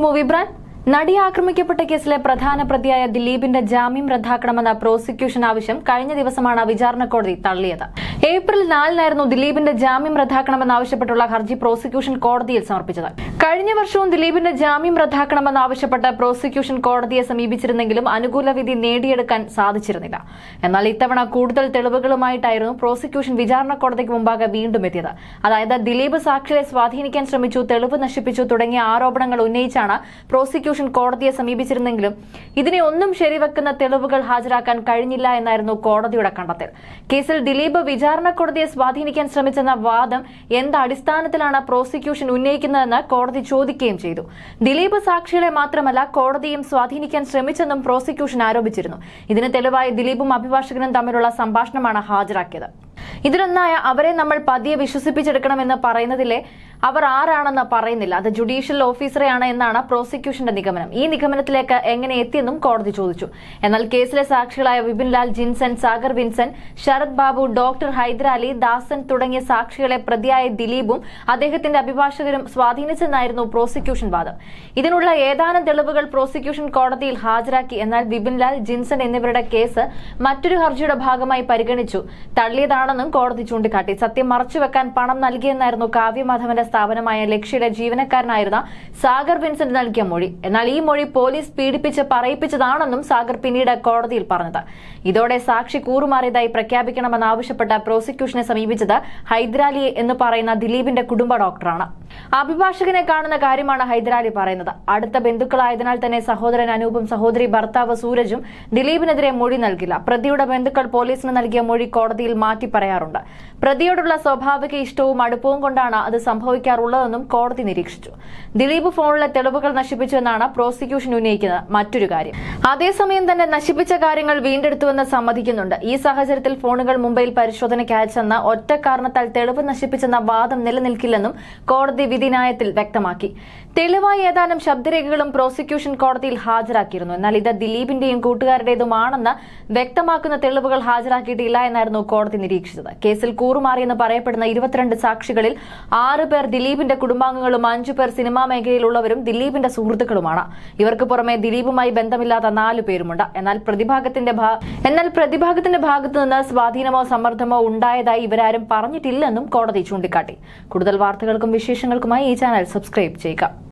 movie brand നടി ആക്രമിക്കപ്പെട്ട കേസിലെ പ്രധാന പ്രതിയായ ദിലീപിന്റെ ജാമ്യം റദ്ദാക്കണമെന്ന പ്രോസിക്യൂഷൻ ആവശ്യം കഴിഞ്ഞ ദിവസമാണ് വിചാരണ കോടതി തള്ളിയത് ഏപ്രിൽ നാലിനായിരുന്നു ദിലീപിന്റെ ജാമ്യം റദ്ദാക്കണമെന്നാവശ്യപ്പെട്ടുള്ള ഹർജി പ്രോസിക്യൂഷൻ കോടതിയിൽ സമർപ്പിച്ചത് കഴിഞ്ഞ വർഷവും ദിലീപിന്റെ ജാമ്യം റദ്ദാക്കണമെന്നാവശ്യപ്പെട്ട് പ്രോസിക്യൂഷൻ കോടതിയെ സമീപിച്ചിരുന്നെങ്കിലും അനുകൂല വിധി നേടിയെടുക്കാൻ സാധിച്ചിരുന്നില്ല എന്നാൽ ഇത്തവണ കൂടുതൽ തെളിവുകളുമായിട്ടായിരുന്നു പ്രോസിക്യൂഷൻ വിചാരണ കോടതിക്ക് മുമ്പാകെ വീണ്ടും എത്തിയത് അതായത് ദിലീപ് സാക്ഷിയെ സ്വാധീനിക്കാൻ ശ്രമിച്ചു തെളിവ് നശിപ്പിച്ചു തുടങ്ങിയ ആരോപണങ്ങൾ ഉന്നയിച്ചാണ് പ്രോസിക്യൂഷൻ കോടതിയെ സമീപിച്ചിരുന്നെങ്കിലും ഇതിനെ ഒന്നും ശരിവെക്കുന്ന തെളിവുകൾ ഹാജരാക്കാൻ കഴിഞ്ഞില്ല എന്നായിരുന്നു കോടതിയുടെ കണ്ടെത്തൽ കേസിൽ ദിലീപ് വിചാരണ കോടതിയെ സ്വാധീനിക്കാൻ ശ്രമിച്ചെന്ന വാദം എന്ത് അടിസ്ഥാനത്തിലാണ് പ്രോസിക്യൂഷൻ ഉന്നയിക്കുന്നതെന്ന് കോടതി ചോദിക്കുകയും ചെയ്തു ദിലീപ് സാക്ഷികളെ മാത്രമല്ല കോടതിയും സ്വാധീനിക്കാൻ ശ്രമിച്ചെന്നും പ്രോസിക്യൂഷൻ ആരോപിച്ചിരുന്നു ഇതിന് തെളിവായി ദിലീപും അഭിഭാഷകനും തമ്മിലുള്ള സംഭാഷണമാണ് ഹാജരാക്കിയത് ഇതിലൊന്നായ അവരെ നമ്മൾ പതിയെ വിശ്വസിപ്പിച്ചെടുക്കണമെന്ന് പറയുന്നതിലെ അവർ ആരാണെന്ന് പറയുന്നില്ല അത് ജുഡീഷ്യൽ ഓഫീസറെയാണ് എന്നാണ് പ്രോസിക്യൂഷന്റെ നിഗമനം ഈ നിഗമനത്തിലേക്ക് എങ്ങനെ എത്തിയെന്നും കോടതി ചോദിച്ചു എന്നാൽ കേസിലെ സാക്ഷികളായ വിപിൻ ലാൽ ജിൻസൺ സാഗർ വിൻസൻ ശരത് ബാബു ഡോക്ടർ ഹൈദരാലി ദാസൻ തുടങ്ങിയ സാക്ഷികളെ പ്രതിയായ ദിലീപും അദ്ദേഹത്തിന്റെ അഭിഭാഷകരും സ്വാധീനിച്ചെന്നായിരുന്നു പ്രോസിക്യൂഷൻ വാദം ഇതിനുള്ള ഏതാനും തെളിവുകൾ പ്രോസിക്യൂഷൻ കോടതിയിൽ ഹാജരാക്കി എന്നാൽ വിപിൻ ലാൽ ജിൻസൺ എന്നിവരുടെ കേസ് മറ്റൊരു ഹർജിയുടെ ഭാഗമായി പരിഗണിച്ചു തള്ളിയതാണെന്നും കോടതി ചൂണ്ടിക്കാട്ടി സത്യം മറച്ചുവെക്കാൻ പണം നൽകിയെന്നായിരുന്നു കാവ്യമാധവന്റെ സ്ഥാപനമായ ലക്ഷ്യയുടെ ജീവനക്കാരനായിരുന്ന സാഗർ വിൻസെന്റ് നൽകിയ മൊഴി എന്നാൽ ഈ മൊഴി പോലീസ് പീഡിപ്പിച്ച് പറയിപ്പിച്ചതാണെന്നും സാഗർ പിന്നീട് കോടതിയിൽ പറഞ്ഞത് ഇതോടെ സാക്ഷി കൂറുമാറിയതായി പ്രഖ്യാപിക്കണമെന്നാവശ്യപ്പെട്ട പ്രോസിക്യൂഷനെ സമീപിച്ചത് ഹൈദരാലി എന്ന് പറയുന്ന ദിലീപിന്റെ കുടുംബ ഡോക്ടറാണ് അഭിഭാഷകനെ കാണുന്ന കാര്യമാണ് ഹൈദരാലി പറയുന്നത് അടുത്ത ബന്ധുക്കളായതിനാൽ തന്നെ സഹോദരൻ അനൂപും സഹോദരി ഭർത്താവ് സൂരജും ദിലീപിനെതിരെ മൊഴി നൽകില്ല പ്രതിയുടെ ബന്ധുക്കൾ പോലീസിന് നൽകിയ മൊഴി കോടതിയിൽ മാറ്റി പറയാറുണ്ട് പ്രതിയോടുള്ള സ്വാഭാവിക ഇഷ്ടവും അടുപ്പവും കൊണ്ടാണ് അത് സംഭവിക്കാറുള്ളതെന്നും കോടതി നിരീക്ഷിച്ചു ദിലീപ് ഫോണിലെ തെളിവുകൾ നശിപ്പിച്ചു എന്നാണ് പ്രോസിക്യൂഷൻ ഉന്നയിക്കുന്നത് മറ്റൊരു കാര്യം അതേസമയം തന്നെ നശിപ്പിച്ച കാര്യങ്ങൾ വീണ്ടെടുത്തുവെന്ന് സമ്മതിക്കുന്നുണ്ട് ഈ സാഹചര്യത്തിൽ ഫോണുകൾ മുംബൈയിൽ പരിശോധനയ്ക്ക് അയച്ചെന്ന ഒറ്റ കാരണത്താൽ തെളിവ് നശിപ്പിച്ചെന്ന വാദം നിലനിൽക്കില്ലെന്നും കോടതി വിധിന്യായത്തിൽ വ്യക്തമാക്കി തെളിവായി ഏതാനും ശബ്ദരേഖകളും പ്രോസിക്യൂഷൻ കോടതിയിൽ ഹാജരാക്കിയിരുന്നു എന്നാൽ ഇത് ദിലീപിന്റെയും കൂട്ടുകാരുടേതുമാണെന്ന് വ്യക്തമാക്കുന്ന തെളിവുകൾ ഹാജരാക്കിയിട്ടില്ല എന്നായിരുന്നു കോടതി നിരീക്ഷിച്ചത് കേസിൽ കൂറുമാറിയെന്ന് പറയപ്പെടുന്ന ഇരുപത്തിരണ്ട് സാക്ഷികളിൽ ആറ് പേർ ദിലീപിന്റെ കുടുംബാംഗങ്ങളും അഞ്ചു പേർ സിനിമാ മേഖലയിലുള്ളവരും ദിലീപിന്റെ സുഹൃത്തുക്കളുമാണ് ഇവർക്ക് പുറമെ ദിലീപുമായി ബന്ധമില്ലാത്ത നാലു പേരുമുണ്ട് എന്നാൽ പ്രതിഭാഗത്തിന്റെ ഭാ- എന്നാൽ പ്രതിഭാഗത്തിന്റെ ഭാഗത്തു നിന്ന് സ്വാധീനമോ സമ്മർദ്ദമോ ഉണ്ടായതായി ഇവരാരും പറഞ്ഞിട്ടില്ലെന്നും കോടതി ചൂണ്ടിക്കാട്ടി കൂടുതൽ വാർത്തകൾക്കും വിശേഷങ്ങൾക്കുമായി ഈ ചാനൽ സബ്സ്ക്രൈബ് ചെയ്യുക